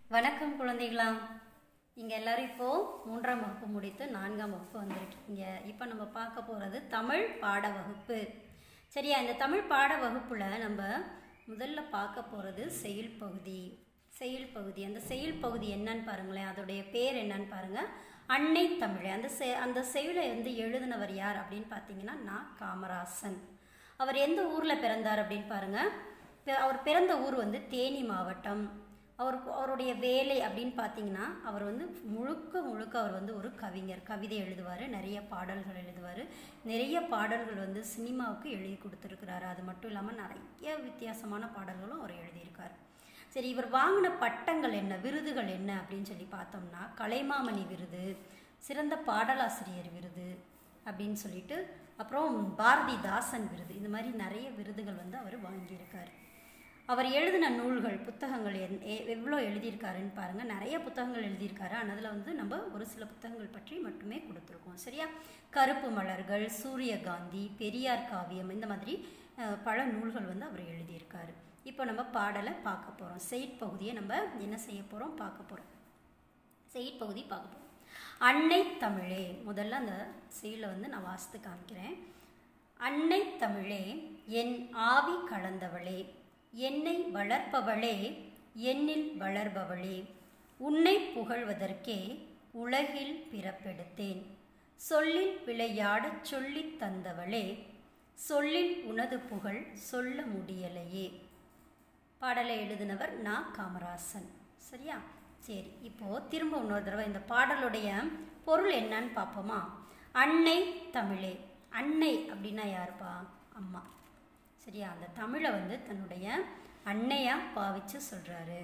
வணக்கம் குழந்தைகளா இங்கே எல்லாரும் இப்போது மூன்றாம் வகுப்பு முடித்து நான்காம் வகுப்பு வந்திருக்கீங்க இப்போ நம்ம பார்க்க போகிறது தமிழ் பாட வகுப்பு சரியா இந்த தமிழ் பாட வகுப்பில் நம்ம முதல்ல பார்க்க போகிறது செயல் பகுதி செயல் பகுதி அந்த செயல் பகுதி என்னன்னு பாருங்களேன் அதோடைய பேர் என்னன்னு பாருங்கள் அன்னை தமிழை அந்த செ அந்த செயலை வந்து எழுதினவர் யார் அப்படின்னு பார்த்தீங்கன்னா நான் காமராசன் அவர் எந்த ஊரில் பிறந்தார் அப்படின்னு பாருங்கள் பி- அவர் பிறந்த ஊர் வந்து தேனி மாவட்டம் அவருக்கு அவருடைய வேலை அப்படின்னு பார்த்தீங்கன்னா அவர் வந்து முழுக்க முழுக்க அவர் வந்து ஒரு கவிஞர் கவிதை எழுதுவார் நிறைய பாடல்கள் எழுதுவார் நிறைய பாடல்கள் வந்து சினிமாவுக்கு எழுதி கொடுத்துருக்கிறாரு அது மட்டும் இல்லாமல் நிறைய வித்தியாசமான பாடல்களும் அவர் எழுதியிருக்கார் சரி இவர் வாங்கின பட்டங்கள் என்ன விருதுகள் என்ன அப்படின்னு சொல்லி பார்த்தோம்னா கலைமாமணி விருது சிறந்த பாடலாசிரியர் விருது அப்படின்னு சொல்லிட்டு அப்புறம் பாரதிதாசன் விருது இந்த மாதிரி நிறைய விருதுகள் வந்து அவர் வாங்கியிருக்காரு அவர் எழுதின நூல்கள் புத்தகங்கள் என்- எ- எவ்வளோ எழுதியிருக்காருன்னு பாருங்கள் நிறைய புத்தகங்கள் எழுதியிருக்காரு ஆனால் அதில் வந்து நம்ம ஒரு சில புத்தகங்கள் பற்றி மட்டுமே கொடுத்துருக்கோம் சரியா கருப்பு மலர்கள் சூரியகாந்தி பெரியார் காவியம் இந்த மாதிரி அஹ், பல நூல்கள் வந்து அவர் எழுதியிருக்காரு இப்போ நம்ம பாடலை பார்க்க போகிறோம் செய்யுட்பகுதியை நம்ம என்ன செய்ய போகிறோம் பார்க்க போகிறோம் செய்யுட்பகுதி பார்க்க போகிறோம் அன்னை தமிழே முதல்ல அந்த செயலை வந்து நான் வாசித்து காமிக்கிறேன் அன்னை தமிழே என் ஆவி கலந்தவளே என்னை வளர்ப்பவளே என்னில் வளர்பவளே உன்னை புகழ்வதற்கே உலகில் பிறப்பெடுத்தேன் சொல்லில் விளையாடச் சொல்லித் தந்தவளே சொல்லில் உனது புகழ் சொல்ல முடியலையே பாடலை எழுதினவர் நா காமராசன் சரியா சரி இப்போ திரும்ப இன்னொரு தடவை இந்த பாடலுடைய பொருள் என்னன்னு பார்ப்போமா அன்னை தமிழே அன்னை அப்படின்னா யாருப்பா அம்மா சரியா அந்த தமிழை வந்து தன்னுடைய அன்னையா பாவிச்சு சொல்றாரு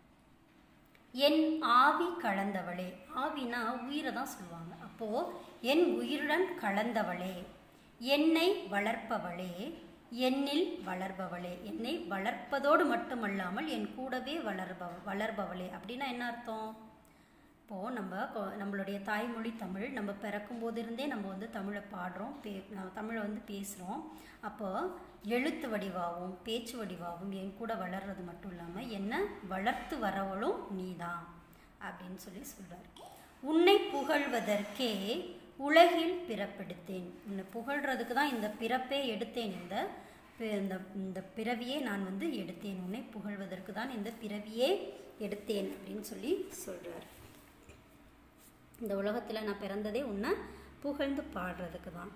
என் ஆவி கலந்தவளே ஆவினா உயிரை தான் சொல்லுவாங்க அப்போ என் உயிருடன் கலந்தவளே என்னை வளர்ப்பவளே என்னில் வளர்பவளே என்னை வளர்ப்பதோடு மட்டுமல்லாமல் என் கூடவே வளர்பவ வளர்பவளே அப்படின்னா என்ன அர்த்தம் இப்போது நம்ம கொ- நம்மளுடைய தாய்மொழி தமிழ் நம்ம பிறக்கும் போதிருந்தே நம்ம வந்து தமிழை பாடுறோம் பே நான் தமிழை வந்து பேசுகிறோம் அப்போ எழுத்து வடிவாகவும் பேச்சு வடிவாகவும் என் கூட வளர்றது மட்டும் இல்லாமல் என்ன வளர்த்து வரவளும் நீதான் அப்படின்னு சொல்லி சொல்கிறார் உன்னை புகழ்வதற்கே உலகில் பிறப்பெடுத்தேன் உன்னை புகழ்றதுக்கு தான் இந்த பிறப்பே எடுத்தேன் இந்த பி- இந்த இந்த பிறவியே நான் வந்து எடுத்தேன் உன்னை புகழ்வதற்கு தான் இந்த பிறவியே எடுத்தேன் அப்படின்னு சொல்லி சொல்கிறார் இந்த உலகத்தில் நான் பிறந்ததே உன்னை புகழ்ந்து பாடுறதுக்கு தான்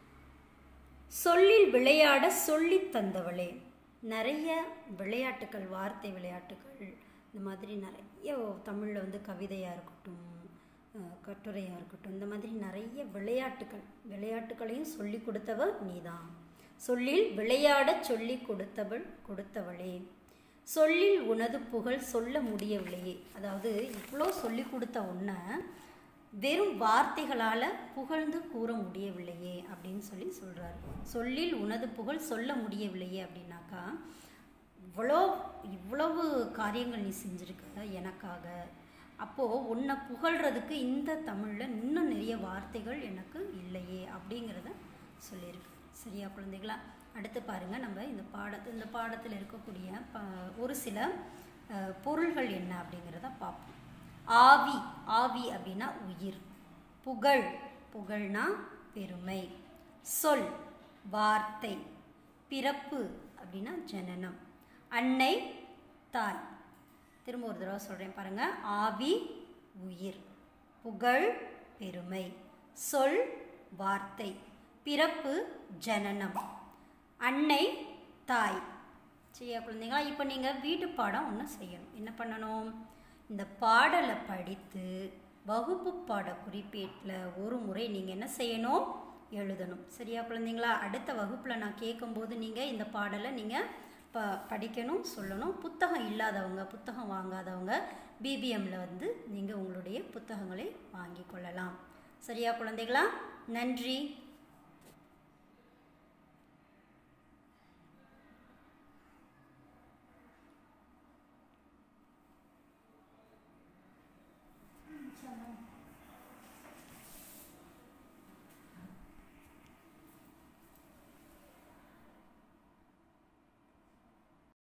சொல்லில் விளையாட சொல்லித் தந்தவளே நிறைய விளையாட்டுகள் வார்த்தை விளையாட்டுகள் இந்த மாதிரி நிறைய தமிழில் வந்து கவிதையாக இருக்கட்டும் அஹ், கட்டுரையாக இருக்கட்டும் இந்த மாதிரி நிறைய விளையாட்டுகள் விளையாட்டுகளையும் சொல்லி கொடுத்தவ நீதான் சொல்லில் விளையாடச் சொல்லி கொடுத்தவள் கொடுத்தவளே சொல்லில் உனது புகழ் சொல்ல முடியவில்லையே அதாவது இவ்வளோ சொல்லி கொடுத்த உன்னை வெறும் வார்த்தைகளால் புகழ்ந்து கூற முடியவில்லையே அப்படின்னு சொல்லி சொல்கிறார் சொல்லில் உனது புகழ் சொல்ல முடியவில்லையே அப்படின்னாக்கா இவ்வளோ இவ்வளவு காரியங்கள் நீ செஞ்சுருக்க எனக்காக அப்போது உன்னை புகழ்றதுக்கு இந்த தமிழில் இன்னும் நிறைய வார்த்தைகள் எனக்கு இல்லையே அப்படிங்கிறத சொல்லியிருக்கு சரியா குழந்தைகளா அடுத்து பாருங்கள் நம்ம இந்த பாடத்து இந்த பாடத்தில் இருக்கக்கூடிய ப ஒரு சில அஹ், பொருள்கள் என்ன அப்படிங்கிறத பார்ப்போம் ஆவி ஆவி அப்படின்னா உயிர் புகழ் புகழ்னா பெருமை சொல் வார்த்தை பிறப்பு அப்படின்னா ஜனனம் அன்னை தாய் திரும்ப ஒரு தடவை சொல்கிறேன் பாருங்கள் ஆவி உயிர் புகழ் பெருமை சொல் வார்த்தை பிறப்பு ஜனனம் அன்னை தாய் சரியா குழந்தைங்களா இப்போ நீங்கள் வீட்டு பாடம் ஒன்று செய்யணும் என்ன பண்ணணும் இந்த பாடலை படித்து வகுப்பு பாட குறிப்பேட்டில் ஒரு முறை நீங்கள் என்ன செய்யணும் எழுதணும் சரியா குழந்தைங்களா அடுத்த வகுப்பில் நான் கேட்கும்போது நீங்கள் இந்த பாடலை நீங்கள் ப படிக்கணும் சொல்லணும் புத்தகம் இல்லாதவங்க புத்தகம் வாங்காதவங்க பிபிஎம்மில் வந்து நீங்கள் உங்களுடைய புத்தகங்களை வாங்கி கொள்ளலாம் சரியா குழந்தைகளா நன்றி